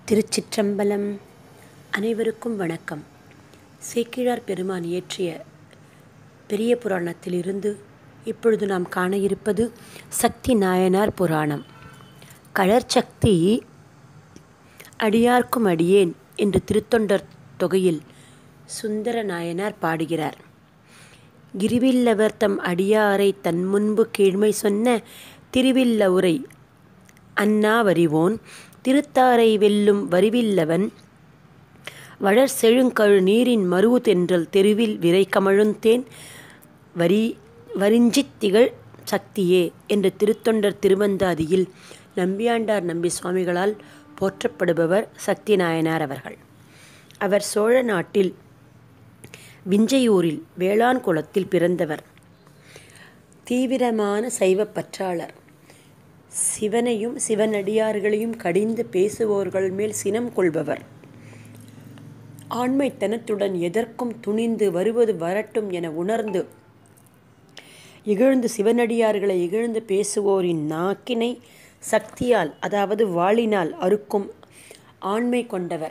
திருச்சிற்றம்பலம் அனைவருக்கும் வணக்கம் சேக்கிழார் பெருமான் இயற்றிய பெரிய புராணத்திலிருந்து இப்பொழுது நாம் காண இருப்பது சக்தி நாயனார் புராணம் கழற்சக்தி அடியார்க்கும் அடியேன் என்று திருத்தொண்டர் தொகையில் சுந்தர நாயனார் பாடுகிறார் கிரிவில்லவர் தம் அடியாரை தன் முன்பு கீழ்மை சொன்ன திருவில்ல உரை அன்னா வரிவோன் திருத்தாரை வெல்லும் வரிவில்லவன் வளர் செழுங்கழு நீரின் மருவு தென்றல் தெருவில் விரை கமழுந்தேன் வரி வரிஞ்சித் திகழ் சக்தியே என்ற திருத்தொண்டர் திருவந்தாதியில் நம்பியாண்டார் நம்பி சுவாமிகளால் போற்றப்படுபவர் சக்தி நாயனார் அவர்கள் அவர் சோழ நாட்டில் விஞ்சையூரில் வேளாண் குலத்தில் பிறந்தவர் தீவிரமான சைவப் பற்றாளர் சிவனையும் சிவனடியார்களையும் கடிந்து பேசுவோர்கள் மேல் சினம் கொள்பவர் ஆண்மைத்தனத்துடன் எதற்கும் துணிந்து வருவது வரட்டும் என உணர்ந்து இகழ்ந்து சிவனடியார்களை இகழ்ந்து பேசுவோரின் நாக்கினை சக்தியால் அதாவது வாளினால் அறுக்கும் ஆண்மை கொண்டவர்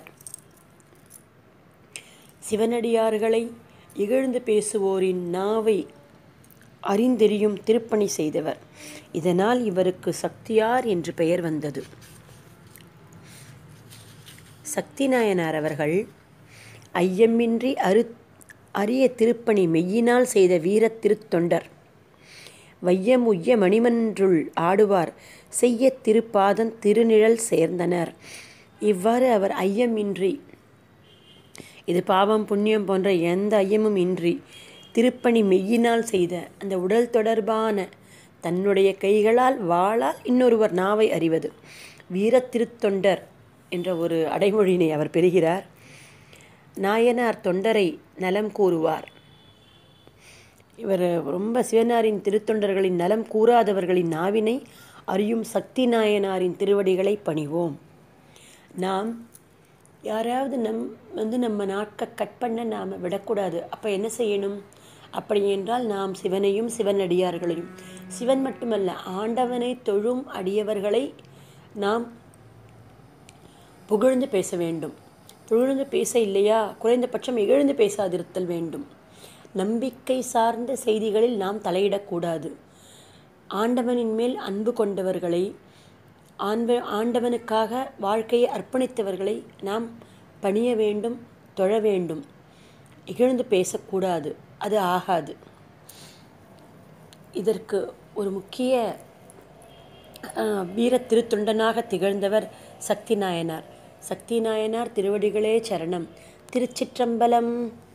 சிவனடியார்களை இகழ்ந்து பேசுவோரின் நாவை அறிந்தெரியும் திருப்பணி செய்தவர் இதனால் இவருக்கு சக்தியார் என்று பெயர் வந்தது சக்தி நாயனார் அவர்கள் ஐயமின்றி அரு அரிய திருப்பணி மெய்யினால் செய்த வீரத் திருத்தொண்டர் வையம் உய்ய மணிமன்றுள் ஆடுவார் செய்ய திருப்பாதம் திருநிழல் சேர்ந்தனர் இவ்வாறு அவர் ஐயமின்றி இது பாவம் புண்ணியம் போன்ற எந்த ஐயமும் இன்றி திருப்பணி மெய்யினால் செய்த அந்த உடல் தொடர்பான தன்னுடைய கைகளால் வாளால் இன்னொருவர் நாவை அறிவது வீரத்திருத்தொண்டர் என்ற ஒரு அடைமொழியினை அவர் பெறுகிறார் நாயனார் தொண்டரை நலம் கூறுவார் இவர் ரொம்ப சிவனாரின் திருத்தொண்டர்களின் நலம் கூறாதவர்களின் நாவினை அறியும் சக்தி நாயனாரின் திருவடிகளை பணிவோம் நாம் யாராவது நம் வந்து நம்ம நாட்க கட் பண்ண நாம் விடக்கூடாது அப்போ என்ன செய்யணும் அப்படி என்றால் நாம் சிவனையும் சிவனடியார்களையும் சிவன் மட்டுமல்ல ஆண்டவனை தொழும் அடியவர்களை நாம் புகழ்ந்து பேச வேண்டும் புகழ்ந்து பேச இல்லையா குறைந்தபட்சம் இகழ்ந்து பேசாதிருத்தல் வேண்டும் நம்பிக்கை சார்ந்த செய்திகளில் நாம் தலையிடக்கூடாது ஆண்டவனின் மேல் அன்பு கொண்டவர்களை ஆண்ட ஆண்டவனுக்காக வாழ்க்கையை அர்ப்பணித்தவர்களை நாம் பணிய வேண்டும் தொழ வேண்டும் இகழ்ந்து பேசக்கூடாது அது ஆகாது இதற்கு ஒரு முக்கிய வீர திருத்தொண்டனாக திகழ்ந்தவர் சக்தி நாயனார் சக்தி நாயனார் திருவடிகளே சரணம் திருச்சிற்றம்பலம்